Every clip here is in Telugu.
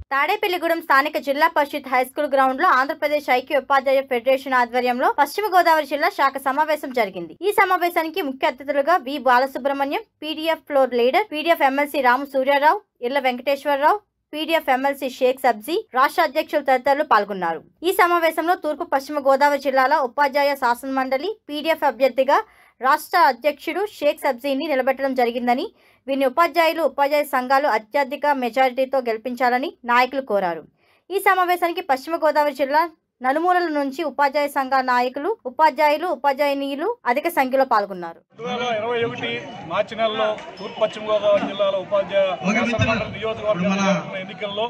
తాడేపల్లిగూడెం స్థానిక జిల్లా పరిషత్ హైస్కూల్ గ్రౌండ్ లో ఆంధ్రప్రదేశ్ ఐక్య ఉపాధ్యాయ ఫెడరేషన్ ఆధ్వర్యంలో పశ్చిమ గోదావరి జిల్లా శాఖ సమావేశం జరిగింది ఈ సమావేశానికి ముఖ్య అతిథులుగా V Balasubrahmanyam PDF floor leader PDF MLC Ramu Suryarao Illa Venkateswararao PDF MLC Shaik Sabji రాష్ట్ర అధ్యక్షులు తదితరులు పాల్గొన్నారు ఈ సమావేశంలో తూర్పు పశ్చిమ గోదావరి జిల్లాల ఉపాధ్యాయ శాసన మండలి పీడీఎఫ్ అభ్యర్థిగా రాష్ట్ర అధ్యక్షుడు షేక్ సబ్జీని నిలబెట్టడం జరిగిందని వీరిని ఉపాధ్యాయులు ఉపాధ్యాయ సంఘాలు అత్యధిక మెజారిటీతో గెలిపించాలని నాయకులు కోరారు ఈ సమావేశానికి పశ్చిమ గోదావరి జిల్లా నలుమూలల నుంచి ఉపాధ్యాయ సంఘ నాయకులు ఉపాధ్యాయులు ఉపాధ్యాయునీయులు అధిక సంఖ్యలో పాల్గొన్నారు రెండు వేల ఇరవై ఒకటి మార్చి నెలలో తూర్పు పశ్చిమ గోదావరి జిల్లాలో ఉపాధ్యాయ శాసనమండలి నియోజకవర్గంలో జరుగుతున్న ఎన్నికల్లో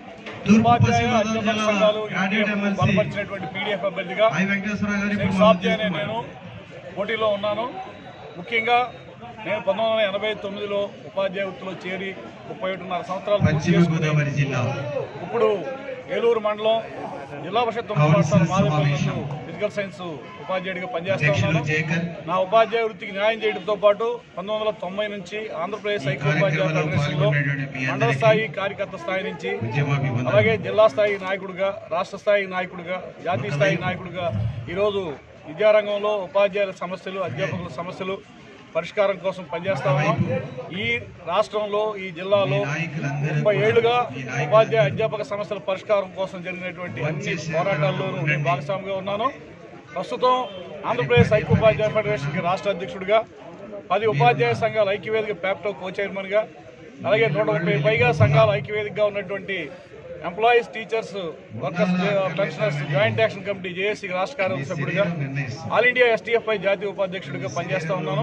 ఉపాధ్యాయ అధ్యాపక సంఘాలు యూనియన్ బలపరిచినటువంటి పీడీఎఫ్ అభ్యర్థిగా ఐ వెంకటేశ్వర గారు షేక్ సాబ్జీ అనే నేను పోటీలో ఉన్నాను ముఖ్యంగా నేను పంతొమ్మిది వందల ఎనభై తొమ్మిదిలో ఉపాధ్యాయ వృత్తిలో చేరి ముప్పై ఒకటిన్నర సంవత్సరాలు పూర్తి పశ్చిమ చేసుకుని గోదావరి జిల్లా ఇప్పుడు ఏలూరు మండలం జిల్లా పరిషత్ తొమ్మిది పాఠశాల మాధవపల్లి ఫిజికల్ సైన్స్ ఉపాధ్యాయుడిగా పనిచేస్తా అధ్యక్షులు ఉన్నాను జేకర్ నా ఉపాధ్యాయ వృత్తికి న్యాయం చేయడంతో పాటు పంతొమ్మిది వందల తొంభై నుంచి ఆంధ్రప్రదేశ్ ఐక్య ఉపాధ్యాయ ఫెడరేషన్లో మండల స్థాయి కార్యకర్త స్థాయి నుంచి ఉద్యమాభివందనం అలాగే జిల్లా స్థాయి నాయకుడిగా రాష్ట్ర స్థాయి నాయకుడిగా జాతీయ స్థాయి నాయకుడిగా ఈరోజు విద్యారంగంలో ఉపాధ్యాయుల సమస్యలు అధ్యాపకుల సమస్యలు పరిష్కారం కోసం పనిచేస్తా ఉన్నాం ఈ రాష్ట్రంలో ఈ జిల్లాలో ముప్పై ఏళ్లుగా ఉపాధ్యాయ అధ్యాపక సమస్యల పరిష్కారం కోసం జరిగినటువంటి అన్ని పోరాటాల్లోనూ నేను భాగస్వామిగా ఉన్నాను ప్రస్తుతం ఆంధ్రప్రదేశ్ ఐక్య ఉపాధ్యాయ ఫెడరేషన్కి రాష్ట్ర అధ్యక్షుడిగా పది ఉపాధ్యాయ సంఘాల ఐక్యవేదిక ప్యాప్టో కో చైర్మన్గా అలాగే నూట ముప్పై పైగా సంఘాల ఐక్యవేదికగా ఉన్నటువంటి employees teachers workers pensioners joint action committee JAC రాష్ట్ర కార్యవర్గ సభ్యుడిగా ఆల్ ఇండియా ఎస్టీఎఫ్ఐ జాతీయ ఉపాధ్యక్షుడిగా పనిచేస్తా ఉన్నాను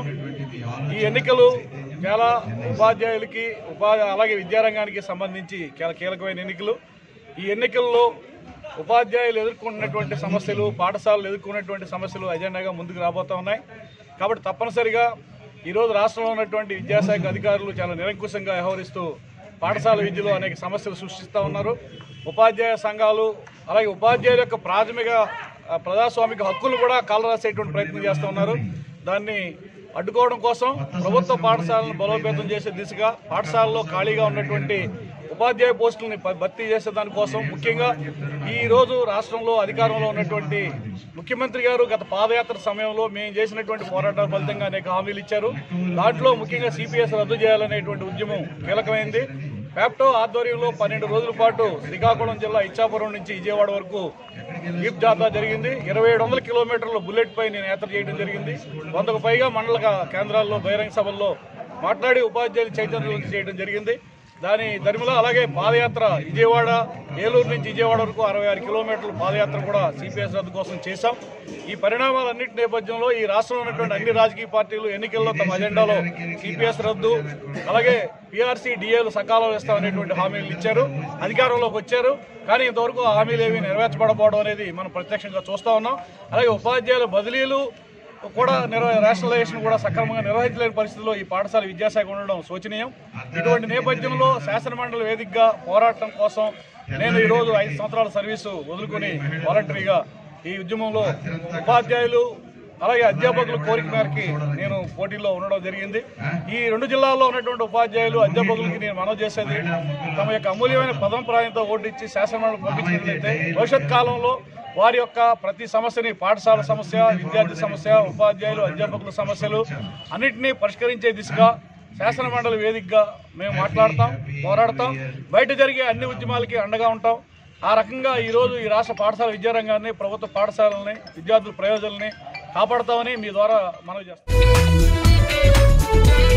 ఈ ఎన్నికలు చాలా ఉపాధ్యాయులకి ఉపాధి అలాగే విద్యారంగానికి సంబంధించి చాలా కీలకమైన ఎన్నికలు ఈ ఎన్నికల్లో ఉపాధ్యాయులు ఎదుర్కొన్నటువంటి సమస్యలు పాఠశాలలు ఎదుర్కొన్నటువంటి సమస్యలు ఎజెండాగా ముందుకు రాబోతా ఉన్నాయి కాబట్టి తప్పనిసరిగా ఈరోజు రాష్ట్రంలో ఉన్నటువంటి విద్యాశాఖ అధికారులు చాలా నిరంకుశంగా వ్యవహరిస్తూ పాఠశాల విద్యలో అనేక సమస్యలు సృష్టిస్తూ ఉన్నారు ఉపాధ్యాయ సంఘాలు అలాగే ఉపాధ్యాయుల యొక్క ప్రాథమిక ఆ, ప్రజాస్వామిక హక్కులు కూడా కాలరాసేటువంటి ప్రయత్నం చేస్తూ ఉన్నారు దాన్ని అడ్డుకోవడం కోసం ప్రభుత్వ పాఠశాలను బలోపేతం చేసే దిశగా పాఠశాలలో ఖాళీగా ఉన్నటువంటి ఉపాధ్యాయ పోస్టులని ప- భర్తీ చేసే దానికోసం ముఖ్యంగా ఈ రోజు రాష్ట్రంలో అధికారంలో ఉన్నటువంటి ముఖ్యమంత్రి గారు గత పాదయాత్ర సమయంలో మేము చేసినటువంటి పోరాటాల ఫలితంగా అనేక హామీలు ఇచ్చారు దాంట్లో ముఖ్యంగా సిపిఎస్ రద్దు చేయాలనేటువంటి ఉద్యమం కీలకమైంది ప్యాప్టో ఆధ్వర్యంలో పన్నెండు రోజుల పాటు శ్రీకాకుళం జిల్లా ఇచ్చాపురం నుంచి విజయవాడ వరకు జీప్ జాతర జరిగింది ఇరవై ఏడు వందల కిలోమీటర్ల బుల్లెట్ పై నేను యాత్ర చేయడం జరిగింది వందకు పైగా మండల కా- కేంద్రాల్లో బహిరంగ సభల్లో మాట్లాడి ఉపాధ్యాయులు చైతన్యం చేయడం జరిగింది దాని దరిమిలో అలాగే పాదయాత్ర విజయవాడ ఏలూరు నుంచి విజయవాడ వరకు అరవై ఆరు కిలోమీటర్ల పాదయాత్ర కూడా సిపిఎస్ రద్దు కోసం చేశాం ఈ పరిణామాలన్నింటి నేపథ్యంలో ఈ రాష్ట్రంలో ఉన్నటువంటి అన్ని రాజకీయ పార్టీలు ఎన్నికల్లో తమ అజెండాలో సిపిఎస్ రద్దు అలాగే పిఆర్సీ డిఏలు సకాలంలో ఇస్తామనేటువంటి హామీలు ఇచ్చారు అధికారంలోకి వచ్చారు కానీ ఇంతవరకు ఆ హామీలు ఏమీ నెరవేర్చబడకపోవడం అనేది మనం ప్రత్యక్షంగా చూస్తా ఉన్నాం అలాగే ఉపాధ్యాయుల బదిలీలు కూడా నిర్వ రేషనలైజేషన్ కూడా సక్రమంగా నిర్వహించలేని పరిస్థితిలో ఈ పాఠశాల విద్యాశాఖ ఉండడం శోచనీయం ఇటువంటి నేపథ్యంలో శాసనమండలి వేదికగా పోరాటం కోసం నేను ఈరోజు ఐదు సంవత్సరాల సర్వీసు వదులుకొని వాలంటరీగా ఈ ఉద్యమంలో ఉపాధ్యాయులు అలాగే అధ్యాపకుల కోరిక మేరకి నేను పోటీలో ఉండడం జరిగింది ఈ రెండు జిల్లాల్లో ఉన్నటువంటి ఉపాధ్యాయులు అధ్యాపకులకి నేను మనవి చేసేది తమ యొక్క అమూల్యమైన పదం ప్రాయంతో ఓటిచ్చి శాసనమండలి పంపించినట్లయితే భవిష్యత్ కాలంలో వారి యొక్క ప్రతి సమస్యని పాఠశాల సమస్య విద్యార్థి సమస్య ఉపాధ్యాయులు అధ్యాపకుల సమస్యలు అన్నింటినీ పరిష్కరించే దిశగా శాసన మండలి వేదికగా మేము మాట్లాడతాం పోరాడతాం బయట జరిగే అన్ని ఉద్యమాలకి అండగా ఉంటాం ఆ రకంగా ఈరోజు ఈ రాష్ట్ర పాఠశాల విద్యారంగాన్ని ప్రభుత్వ పాఠశాలల్ని విద్యార్థుల ప్రయోజనాలని కాపాడతామని మీ ద్వారా మనవి చేస్తాం